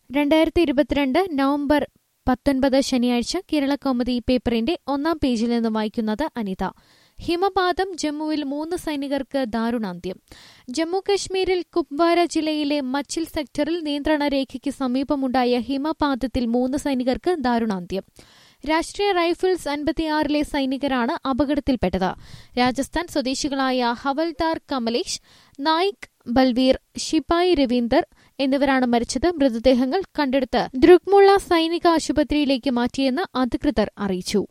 രണ്ടായിരത്തി ഇരുപത്തിരണ്ട് നവംബർ പത്തൊൻപത് ശനിയാഴ്ച കേരള കൗമുദി പേപ്പറിന്റെ ഒന്നാം പേജിൽ നിന്ന് വായിക്കുന്നത് അനിത ഹിമപാതം ജമ്മുവിൽ മൂന്ന് സൈനികർക്ക് ദാരുണാന്ത്യം ജമ്മു കശ്മീരിൽ കുപ്വാര ജില്ലയിലെ മച്ചിൽ സെക്ടറിൽ നിയന്ത്രണ രേഖയ്ക്ക് സമീപമുണ്ടായ ഹിമപാതത്തിൽ മൂന്ന് സൈനികർക്ക് ദാരുണാന്ത്യം രാഷ്ട്രീയ റൈഫിൾസ് അൻപത്തിയാറിലെ സൈനികരാണ് അപകടത്തിൽപ്പെട്ടത് രാജസ്ഥാൻ സ്വദേശികളായ ഹവൽദാർ കമലേഷ് നായിക് ബൽവീർ ഷിപ്പായി രവീന്ദർ എന്നിവരാണ് മരിച്ചത് മൃതദേഹങ്ങൾ കണ്ടെടുത്ത് ദ്രുക്മുള്ള സൈനിക ആശുപത്രിയിലേക്ക് മാറ്റിയെന്ന് അധികൃതർ അറിയിച്ചു